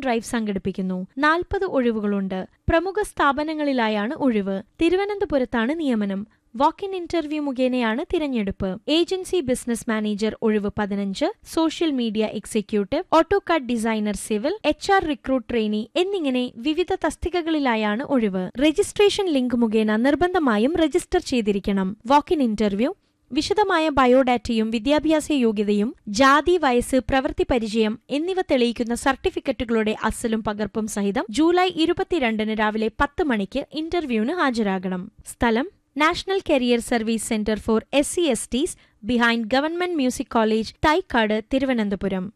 drive സംഘടിപ്പിക്കുന്നു നാൽപ്പത് ഒഴിവുകളുണ്ട് പ്രമുഖ സ്ഥാപനങ്ങളിലായാണ് ഒഴിവ് തിരുവനന്തപുരത്താണ് നിയമനം വാക്ക് ഇൻ ഇന്റർവ്യൂ മുഖേനയാണ് തിരഞ്ഞെടുപ്പ് ഏജൻസി ബിസിനസ് മാനേജർ ഒഴിവ് പതിനഞ്ച് social media executive AutoCAD designer civil H R recruit trainee എന്നിങ്ങനെ വിവിധ തസ്തികകളിലായാണ് ഒഴിവ് രജിസ്ട്രേഷൻ ലിങ്ക് മുഖേന നിർബന്ധമായും രജിസ്റ്റർ ചെയ്തിരിക്കണം വാക്ക് ഇൻ ഇന്റർവ്യൂ വിശദമായ ബയോഡാറ്റയും വിദ്യാഭ്യാസ യോഗ്യതയും ജാതി വയസ്സ് പ്രവൃത്തി പരിചയം എന്നിവ തെളിയിക്കുന്ന സർട്ടിഫിക്കറ്റുകളുടെ അസലും പകർപ്പും സഹിതം ജൂലൈ ഇരുപത്തിരണ്ടിന് രാവിലെ പത്ത് മണിക്ക് ഇന്റർവ്യൂവിന് ഹാജരാകണം സ്ഥലം national career service centre for S C S Ts behind government music college Thycaud Thiruvananthapuram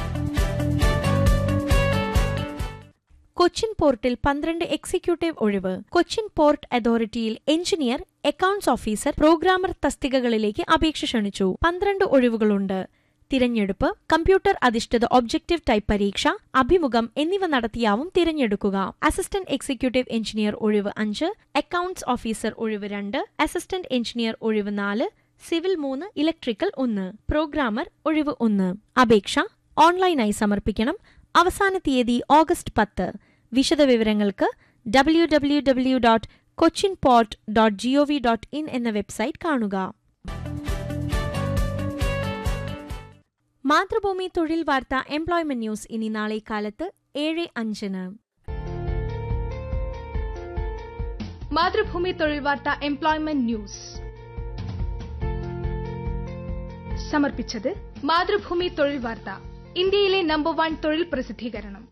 Cochin പോർട്ടിൽ പന്ത്രണ്ട് എക്സിക്യൂട്ടീവ് ഒഴിവ് കൊച്ചിൻ പോർട്ട് അതോറിറ്റിയിൽ എഞ്ചിനീയർ അക്കൌണ്ട്സ് ഓഫീസർ പ്രോഗ്രാമർ തസ്തികകളിലേക്ക് അപേക്ഷ ക്ഷണിച്ചു പന്ത്രണ്ട് ഒഴിവുകളുണ്ട് തിരഞ്ഞെടുപ്പ് കമ്പ്യൂട്ടർ അധിഷ്ഠിത ഒബ്ജക്റ്റീവ് ടൈപ്പ് പരീക്ഷ അഭിമുഖം എന്നിവ നടത്തിയാവും തിരഞ്ഞെടുക്കുക അസിസ്റ്റന്റ് എക്സിക്യൂട്ടീവ് എഞ്ചിനീയർ ഒഴിവ് അഞ്ച് അക്കൌണ്ട്സ് ഓഫീസർ ഒഴിവ് രണ്ട് അസിസ്റ്റന്റ് എഞ്ചിനീയർ ഒഴിവ് നാല് സിവിൽ മൂന്ന് ഇലക്ട്രിക്കൽ ഒന്ന് പ്രോഗ്രാമർ ഒഴിവ് ഒന്ന് അപേക്ഷ ഓൺലൈനായി സമർപ്പിക്കണം അവസാന തീയതി ഓഗസ്റ്റ് പത്ത് വിശദവിവരങ്ങൾക്ക് W W W dot Cochin port dot gov dot in എന്ന വെബ്സൈറ്റ് കാണുക മാതൃഭൂമി തൊഴിൽ വാർത്ത എംപ്ലോയ്മെന്റ് ന്യൂസ് ഇനി നാളെ കാലത്ത് ഏഴ് അഞ്ചിന് മാതൃഭൂമി തൊഴിൽ വാർത്ത എംപ്ലോയ്മെന്റ് ന്യൂസ് സമർപ്പിച്ചത് മാതൃഭൂമി തൊഴിൽ വാർത്ത ഇന്ത്യയിലെ നമ്പർ വൺ തൊഴിൽ പ്രസിദ്ധീകരണം